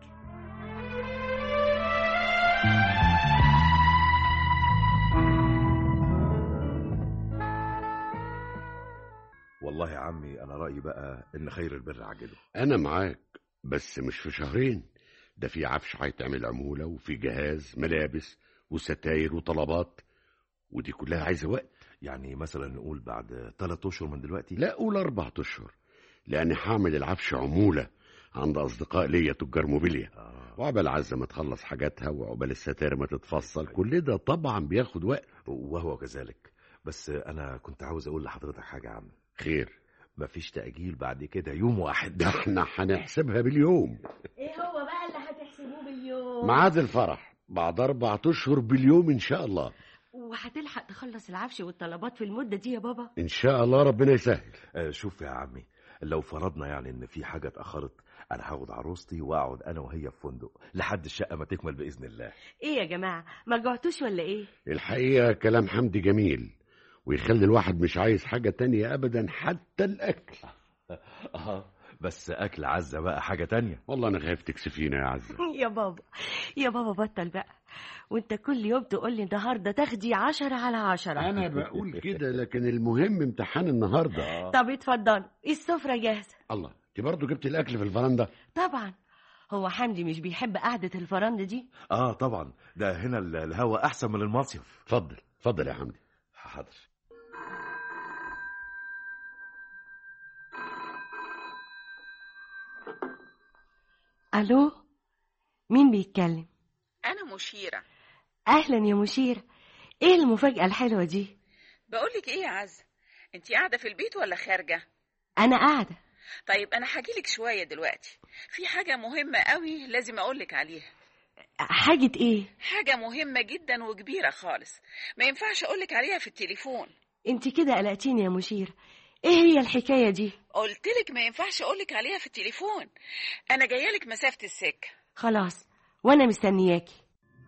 والله يا عمي أنا رأيي بقى إن خير البر عاجله انا معاك بس مش في شهرين ده في عفش هيتعمل عموله وفي جهاز ملابس وستاير وطلبات ودي كلها عايزه وقت يعني مثلا نقول بعد ثلاث أشهر من دلوقتي لا قول اربع اشهر لاني هعمل العفش عموله عند اصدقاء ليا تجار موبيليا آه. وعقبال عزه ما تخلص حاجاتها وعقبال الستاير ما تتفصل كل ده طبعا بياخد وقت وهو كذلك بس أنا كنت عاوز أقول لحضرتك حاجة يا عم خير مفيش تأجيل بعد كده يوم واحد ده احنا هنحسبها باليوم ايه هو بقى اللي هتحسبوه باليوم ميعاد الفرح بعد اربع اشهر باليوم ان شاء الله وهتلحق تخلص العفش والطلبات في المده دي يا بابا ان شاء الله ربنا يسهل آه، شوف يا عمي لو فرضنا يعني ان في حاجه اتاخرت انا هاخد عروستي واقعد انا وهي في فندق لحد الشقه ما تكمل باذن الله ايه يا جماعه ما جعتوش ولا ايه الحقيقه كلام حمدي جميل ويخلي الواحد مش عايز حاجه تانية ابدا حتى الاكل اه بس اكل عزه بقى حاجه تانية والله انا خايف تكسفينا يا عزه يا بابا يا بابا بطل بقى وانت كل يوم تقول لي النهارده تاخدي عشرة على عشرة انا بقول كده لكن المهم امتحان النهارده طب اتفضل السفرة جاهزة الله انت برضه جبت الاكل في الفرندا طبعا هو حمدي مش بيحب قعدة الفرند دي اه طبعا ده هنا ال- الهوا احسن من المصيف اتفضل اتفضل يا حمدي حاضر الو مين بيتكلم أنا مشيرة اهلا يا مشير ايه المفاجأة الحلوة دي بقولك إيه يا عزة أنت قاعدة في البيت ولا خارجة؟ انا قاعدة طيب أنا هجيلك شوية دلوقتي في حاجة مهمة قوي لازم أقولك عليها حاجة ايه حاجة مهمة جدا وكبيرة خالص ما ينفعش أقولك عليها في التليفون انت كده قلقتيني يا مشير ايه هي الحكاية دي قلتلك ما ينفعش أقولك عليها في التليفون أنا جايالك مسافة السكة خلاص وانا مستنياكي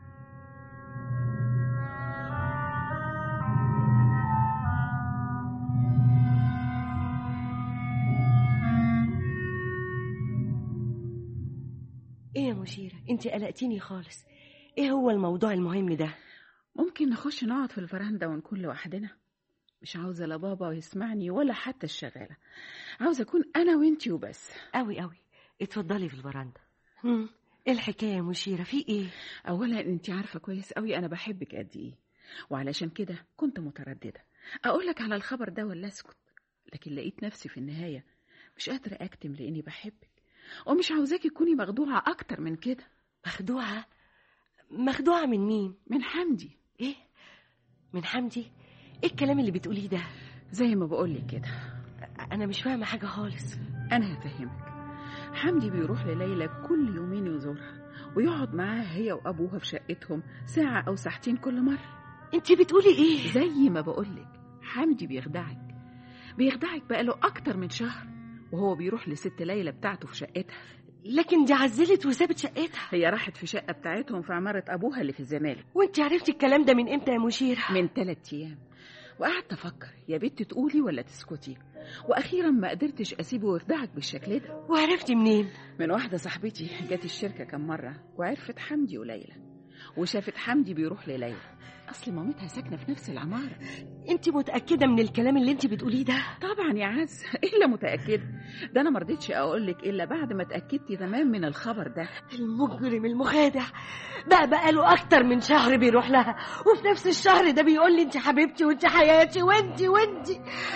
ايه يا مشيرة انت قلقتيني خالص ايه هو الموضوع المهم ده ممكن نخش نقعد في الفرندا ونكون لوحدنا مش عاوزة لا بابا يسمعني ولا حتى الشغالة عاوزة أكون أنا وإنتي وبس قوي قوي اتفضلي في الفرندا هم، ايه الحكاية يا مشيرة في ايه أولا أنت عارفة كويس قوي أنا بحبك قد إيه وعلشان كده كنت مترددة أقولك على الخبر ده ولا أسكت لكن لقيت نفسي في النهاية مش قادرة أكتم لأني بحبك ومش عاوزاكي تكوني مخدوعة أكتر من كده مخدوعة مخدوعة من مين من حمدي ايه من حمدي ايه الكلام اللي بتقوليه ده زي ما بقولك كده انا مش فاهمة حاجة خالص أنا هفهمك حمدي بيروح لليلى كل يومين يزورها ويقعد معاها هي وأبوها في شقتهم ساعة أو ساعتين كل مرة انت بتقولي ايه زي ما بقولك حمدي بيخدعك بيخدعك بقاله أكتر من شهر وهو بيروح لست ليلى بتاعته في شقتها لكن دي عزلت وسابت شقتها هي راحت في شقة بتاعتهم في عمارة أبوها اللي في الزمالك وانت عرفتي الكلام ده من امتى يا مشيرة من ثلاث أيام وقعدت أفكر يا بنت تقولي ولا تسكتي وأخيرا ما قدرتش أسيبه ويخدعك بالشكل ده وعرفتي منين من واحدة صاحبتي جت الشركة كم مرة وعرفت حمدي وليلى وشافت حمدي بيروح لليلى أصل مامتها ساكنة في نفس العمارة انت متأكدة من الكلام اللي انت بتقوليه ده طبعا يا عز إلا متأكدة ده أنا مرضتش أقولك إلا بعد ما اتأكدت تمام من الخبر ده المجرم المخادع بقى بقاله اكتر من شهر بيروح لها وفي نفس الشهر ده بيقول لي انت حبيبتي وانت حياتي وانت وانت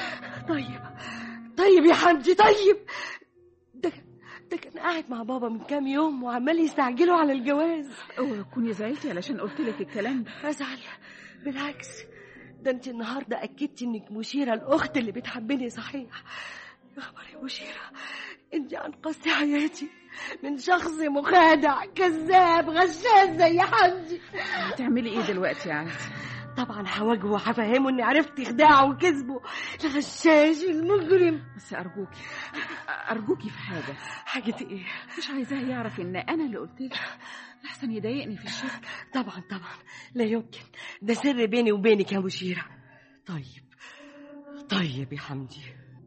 طيب طيب يا حمدي طيب ده ده كان قاعد مع بابا من كام يوم وعمال يستعجلوا على الجواز اوعي تكوني زعلتي علشان قلت لك الكلام ده ازعل بالعكس ده انت النهارده اكدتي انك مشيره الاخت اللي بتحبني صحيح يا خبر يا مشيره انت انقذتي حياتي من شخص مخادع كذاب غشاش زي حمدي هتعملي ايه دلوقتي يا عز طبعا هواجهه وهفهمه اني عرفت خداعه وكذبه الغشاش المجرم بس ارجوكي ارجوكي في حاجه حاجه ايه مش عايزاه يعرف ان انا اللي قلت له لحسن يضايقني في الشركه طبعا طبعا لا يمكن ده سر بيني وبينك يا مشيره طيب طيب يا حمدي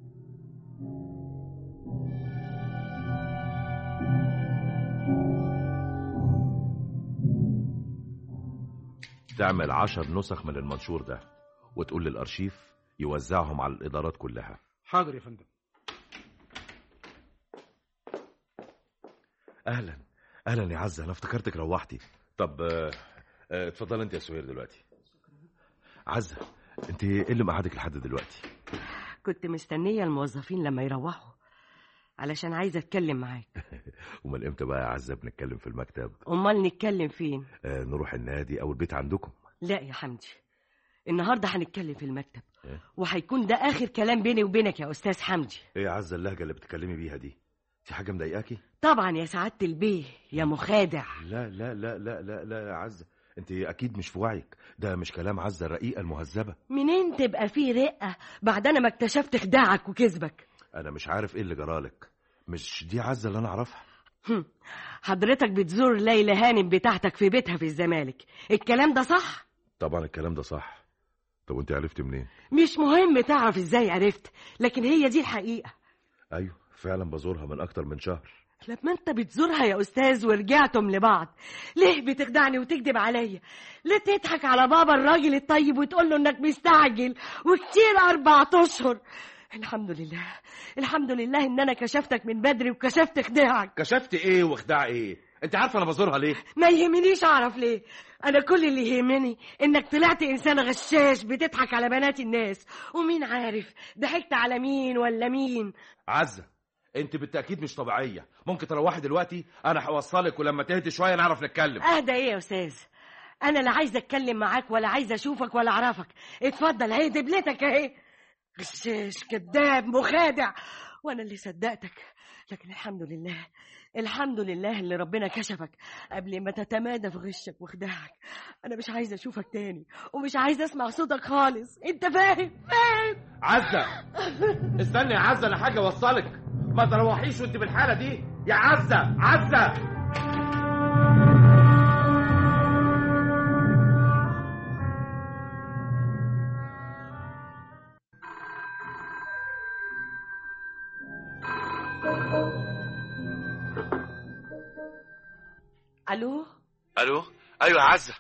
تعمل عشر نسخ من المنشور ده وتقول للأرشيف يوزعهم على الإدارات كلها حاضر يا فندم أهلا أهلا يا عزة أنا افتكرتك روحتي طب آه، آه، اتفضل أنت يا سهير دلوقتي عزة أنت إيه اللي مقعدك لحد دلوقتي كنت مستنيه الموظفين لما يروحوا علشان عايزه اتكلم معاك أمال إمتى بقى يا عزة بنتكلم في المكتب امال نتكلم فين آه، نروح النادي أو البيت عندكم لا يا حمدي النهارده هنتكلم في المكتب إيه؟ وهيكون ده اخر كلام بيني وبينك يا استاذ حمدي إيه يا عزة اللهجة اللي بتتكلمي بيها دي في حاجة مضايقاكي طبعا يا سعاده البيه يا مخادع لا لا لا لا لا لا يا عزة أنت أكيد مش في وعيك ده مش كلام عزة الرقيقة المهذبة منين تبقى فيه رقه بعد انا ما اكتشفت خداعك وكذبك أنا مش عارف إيه اللي جرالك مش دي عزة اللي أنا أعرفها هم. حضرتك بتزور ليلى هانم بتاعتك في بيتها في الزمالك الكلام ده صح طبعا الكلام ده صح طب وانت عرفت منين مش مهم تعرف ازاي عرفت لكن هي دي الحقيقه ايوه فعلا بزورها من اكتر من شهر لما انت بتزورها يا استاذ ورجعتم لبعض ليه بتخدعني وتكذب عليا ليه تضحك على بابا الراجل الطيب وتقول له انك مستعجل وكتير اربع اشهر الحمد لله الحمد لله ان انا كشفتك من بدري وكشفت خداعك كشفت ايه وخداع ايه انت عارفه انا بزورها ليه ما يهمنيش اعرف ليه انا كل اللي يهمني انك طلعت انسان غشاش بتضحك على بنات الناس ومين عارف ضحكت على مين ولا مين عزه انت بالتاكيد مش طبيعيه ممكن تروحي دلوقتي انا هوصلك ولما تهدي شويه نعرف نتكلم اهدى ايه يا استاذ انا لا عايزه اتكلم معاك ولا عايزه اشوفك ولا اعرفك اتفضل هي دبلتك اهي غشاش كذاب مخادع وانا اللي صدقتك لكن الحمد لله الحمد لله اللي ربنا كشفك قبل ما تتمادى في غشك وخداعك انا مش عايزه اشوفك تاني ومش عايزه اسمع صوتك خالص انت فاهم فاهم عزه استني يا عزه انا حاجه اوصلك ما تروحيش وانت بالحاله دي يا عزه عزه الو الو ايوه يا عزه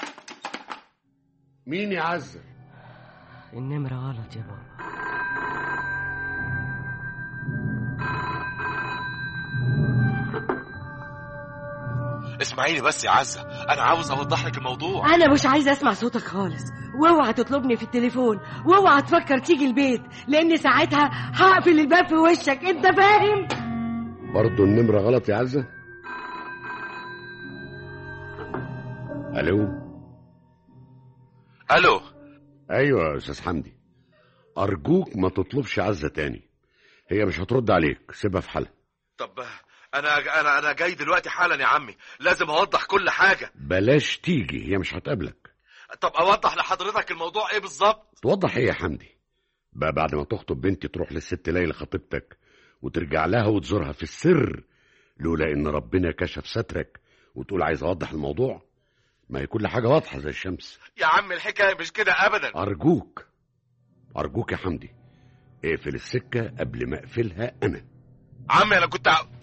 مين يا عزه النمره غلط يا بابا اسمعيني بس يا عزه انا عاوز اوضح لك الموضوع انا مش عايزه اسمع صوتك خالص واوعى تطلبني في التليفون واوعى تفكر تيجي البيت لان ساعتها هقفل الباب في وشك انت فاهم برضه النمرة غلط يا عزة ألو الو أيوة يا أستاذ حمدي أرجوك ما تطلبش عزة تاني هي مش هترد عليك سيبها في حالها طب انا انا انا جاي دلوقتي حالا يا عمي لازم اوضح كل حاجه بلاش تيجي هي مش هتقابلك طب اوضح لحضرتك الموضوع ايه بالظبط توضح ايه يا حمدي بقى بعد ما تخطب بنتي تروح للست ليلى خطيبتك وترجع لها وتزورها في السر لولا ان ربنا كشف سترك وتقول عايز اوضح الموضوع ما هي كل حاجه واضحه زي الشمس يا عم الحكايه مش كده ابدا ارجوك ارجوك يا حمدي اقفل السكه قبل ما اقفلها انا عمي انا كنت ع...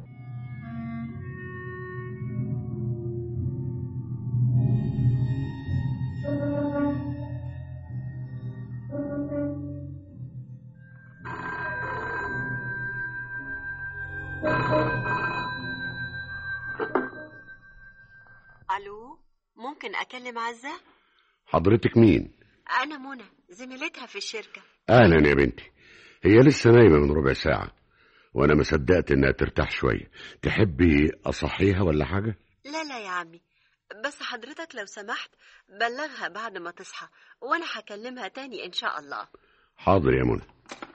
الو ممكن اكلم عزه حضرتك مين انا منى زميلتها في الشركه اهلا يا بنتي هي لسه نايمه من ربع ساعه وانا ما صدقت انها ترتاح شويه تحبي اصحيها ولا حاجه لا لا يا عمي بس حضرتك لو سمحت بلغها بعد ما تصحى وانا هكلمها تاني ان شاء الله حاضر يا منى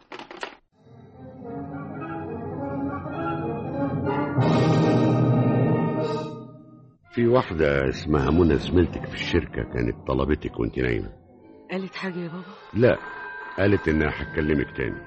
في واحدة اسمها منى زميلتك في الشركة كانت طلبتك وانت نايمة قالت حاجه يا بابا لا قالت انها هتكلمك تاني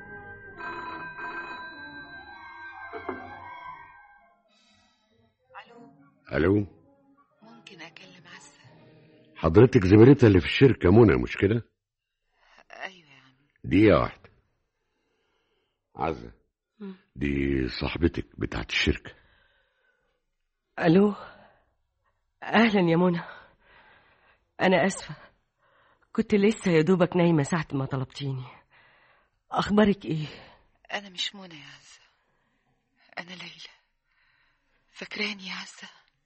الو ممكن اكلم عزه حضرتك زميلتها اللي في الشركة منى مش كده ايوه يا عم دقيقة واحدة عزة مم. دي صاحبتك بتاعت الشركة الو اهلا يا منى انا اسفه كنت لسه يا دوبك نايمه ساعه ما طلبتيني اخبارك ايه انا مش منى يا عزه انا ليلى فاكراني يا عزه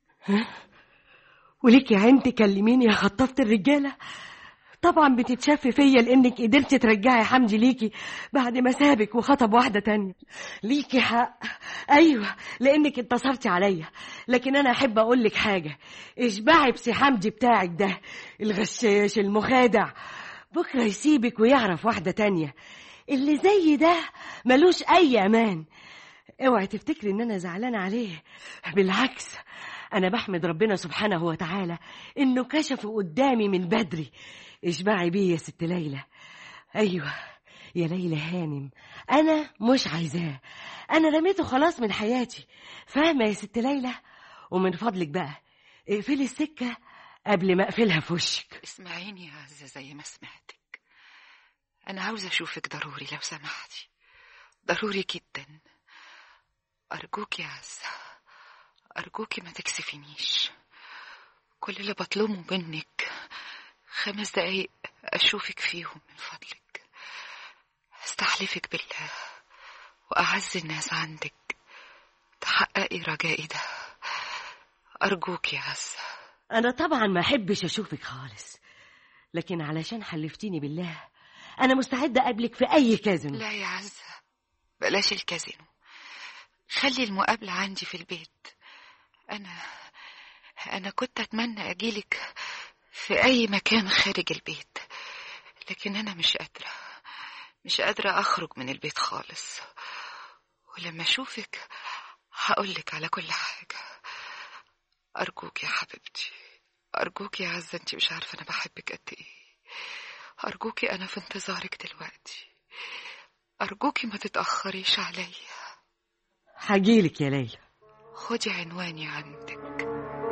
وليكي عين تكلميني يا خطافة الرجالة طبعا بتتشفي فيا لانك قدرتي ترجعي حمدي ليكي بعد ما سابك وخطب واحدة تانية ليكي حق ايوه لانك انتصرتي عليا لكن انا احب اقول لك حاجة اشبعي بسي حمدي بتاعك ده الغشاش المخادع بكرة يسيبك ويعرف واحدة تانية اللي زي ده ملوش اي امان اوعي تفتكري ان انا زعلانة عليه بالعكس انا بحمد ربنا سبحانه وتعالى انه كشفه قدامي من بدري اشبعي بيه يا ست ليلى ايوه يا ليلى هانم انا مش عايزاه انا رميته خلاص من حياتي فاهمه يا ست ليلى ومن فضلك بقى اقفلي السكه قبل ما اقفلها في وشك اسمعيني يا عزه زي ما سمعتك انا عاوزه اشوفك ضروري لو سمحتي ضروري جدا ارجوك يا عزه ارجوكي ما تكسفينيش كل اللي بطلبه منك خمس دقايق اشوفك فيهم من فضلك استحمل بحلفك بالله وأعز الناس عندك تحققي رجائي ده أرجوك يا عزة أنا طبعا ما أحبش أشوفك خالص لكن علشان حلفتيني بالله أنا مستعدة أقابلك في أي كازينو لا يا عزة بلاش الكازينو خلي المقابلة عندي في البيت أنا أنا كنت أتمنى أجيلك في أي مكان خارج البيت لكن أنا مش قادرة مش قادرة أخرج من البيت خالص ولما أشوفك هقولك على كل حاجة أرجوك يا حبيبتي أرجوك يا عزة أنت مش عارفة أنا بحبك قد إيه أرجوكي أنا في انتظارك دلوقتي أرجوكي ما تتأخريش عليا هجيلك يا ليلى خدي عنواني عندك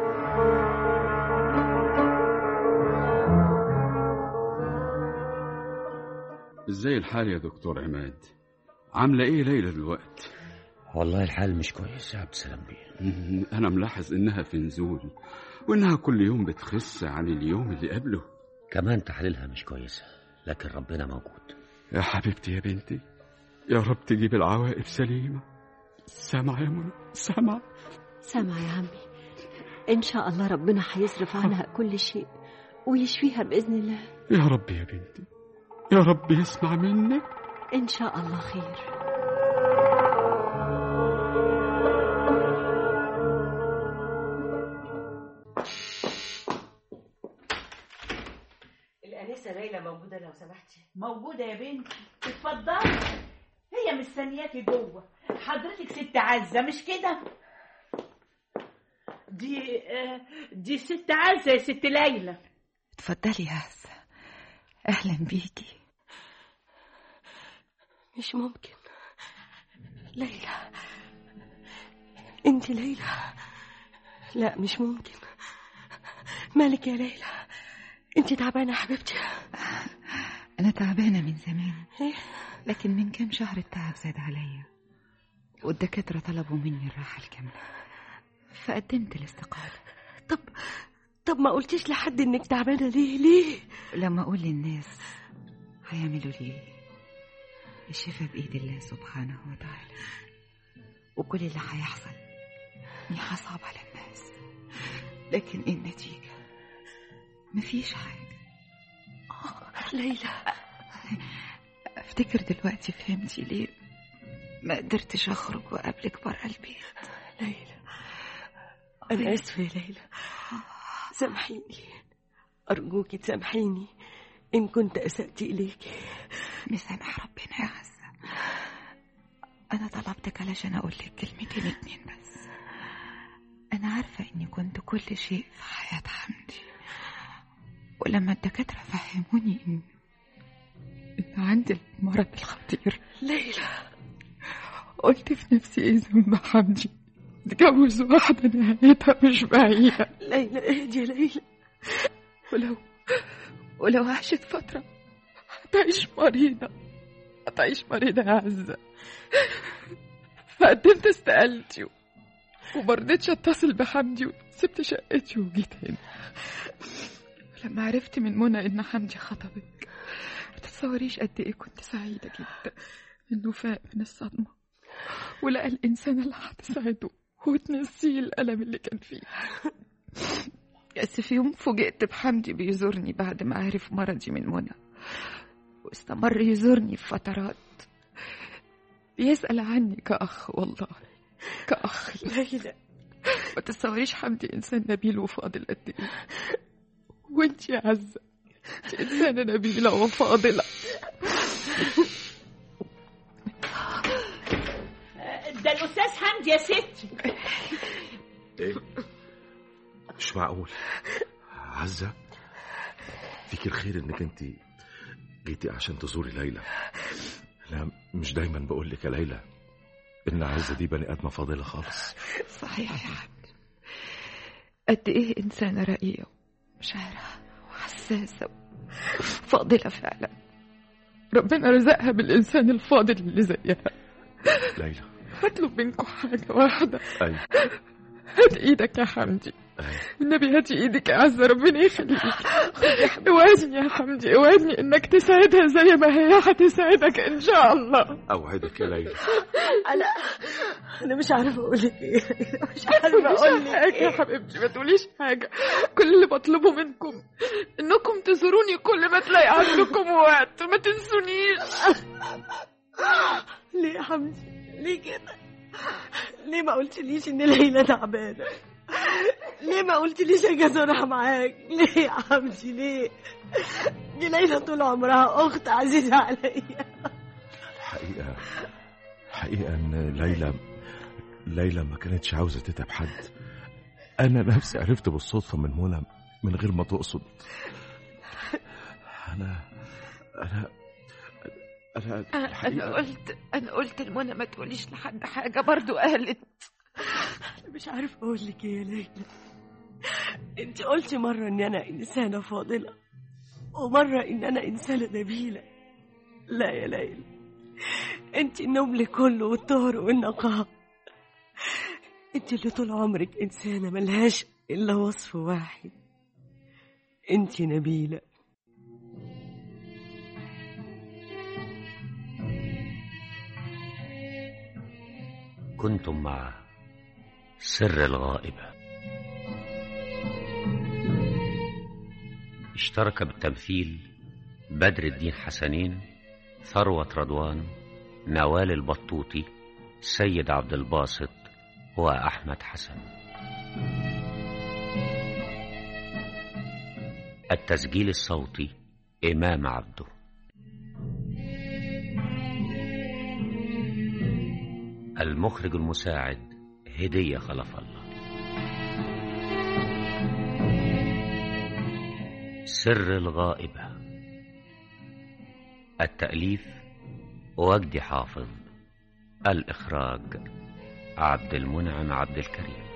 ازاي الحال يا دكتور عماد عاملة ايه ليلى دلوقتي والله الحال مش كويس يا عبد السلام بيه انا ملاحظ انها في نزول وانها كل يوم بتخس عن اليوم اللي قبله كمان تحاليلها مش كويسة لكن ربنا موجود يا حبيبتي يا بنتي يا رب تجيب العواقب سليمة سامع يا منى سامع سامع يا عمي إن شاء الله ربنا هيصرف عنها كل شيء ويشفيها بإذن الله يا رب يا بنتي يا رب يسمع منك إن شاء الله خير الأنسة ليلى موجودة لو سمحتي موجودة يا بنتي اتفضلي هي مستنياكي جوه حضرتك ست عزة مش كده دي آه، دي ست عزة يا ست ليلى اتفضلي يا عزة أهلا بيكي مش ممكن ليلى انت ليلى لا مش ممكن مالك يا ليلى انت تعبانه يا حبيبتي أنا تعبانة من زمان إيه؟ لكن من كام شهر التعب زاد عليا والدكاترة طلبوا مني الراحة الكاملة فقدمت الاستقالة طب طب ما قلتيش لحد انك تعبانه ليه ليه لما أقول للناس هيعملوا لي إيه؟ الشفاء بإيد الله سبحانه وتعالى وكل اللي هيحصل إني هصعب على الناس لكن إيه النتيجة مفيش حاجة ليلى أفتكر دلوقتي فهمتي ليه ما قدرتش أخرج وأقابلك برا البيت ليلى انا اسفه يا ليلى سامحيني ارجوكي تسامحيني ان كنت اسأت اليكي مسامح ربنا يا عزة أنا طلبتك علشان أقول لك كلمتين اتنين بس أنا عارفة إني كنت كل شيء في حياة حمدي ولما الدكاترة فهموني إن إن عندي المرض الخطير ليلى قلت في نفسي إيه ذنب حمدي اتجوز واحدة نهايتها مش بعيدة ليلى اهدي يا ليلى ولو ولو عاشت فترة هتعيش مريضة هتعيش مريضة يا عزة فقدمت استقالتي ومرضتش اتصل بحمدي وسبت شقتي وجيت هنا لما عرفت من منى ان حمدي خطبك ما تتصوريش قد ايه كنت سعيدة جدا انه فاق من الصدمة ولقى الانسان اللي هتساعده وتنسيه الألم اللي كان فيه بس في يوم فوجئت بحمدي بيزورني بعد ما عرف مرضي من منى واستمر يزورني في فترات بيسأل عني كأخ والله كأخ ليلى ما تتصوريش حمدي إنسان نبيل وفاضل قد إيه وانت يا عزة انت إنسانة نبيلة وفاضلة ده الأستاذ حمدي يا ستي ايه مش معقول عزة فيك الخير انك انت جيتي عشان تزوري ليلى لا مش دايما بقول لك يا ليلى ان عزة دي بني ادمة فاضلة خالص صحيح يا حمدي قد إيه إنسانة رقيقة ومشاعرها وحساسة فاضلة فعلا ربنا رزقها بالإنسان الفاضل اللي زيها ليلى بطلب منكم حاجة واحدة ايوه هات إيدك يا حمدي النبي هاتي ايدك يا عزة ربنا يخليك اوعدني يا حمدي اوعدني انك تساعدها زي ما هي هتساعدك ان شاء الله اوعدك يا ليلى انا انا مش عارفه اقول لك ايه مش عارفه اقول لك حاجة يا ايه حبيبتي ما تقوليش حاجة كل اللي بطلبه منكم انكم تزوروني كل ما تلاقي عندكم وقت ما تنسونيش ليه يا حمدي ليه كده ليه ما قلتليش ان ليلى تعبانه ليه ما قلتليش اجي ازورها معاك ليه يا حمدي ليه دي ليلى طول عمرها اخت عزيزه عليا الحقيقة الحقيقة ان ليلى ليلى ما كانتش عاوزة تتعب حد انا نفسي عرفت بالصدفة من منى من غير ما تقصد انا انا انا انا الحقيقة قلت انا قلت لمنى ما تقوليش لحد حاجه برضو قالت مش عارفه اقول لك ايه يا ليلى انت قلتي مره ان انا انسانه فاضله ومره ان انا انسانه نبيله لا يا ليلى انت النبل كله والطهر والنقاء انت اللي طول عمرك انسانه ملهاش الا وصف واحد انت نبيله كنتم مع سر الغائبة اشترك بالتمثيل بدر الدين حسنين ثروة رضوان نوال البطوطي سيد عبد الباسط وأحمد حسن التسجيل الصوتي إمام عبده المخرج المساعد هدية خلف الله سر الغائبة التأليف وجدي حافظ الإخراج عبد المنعم عبد الكريم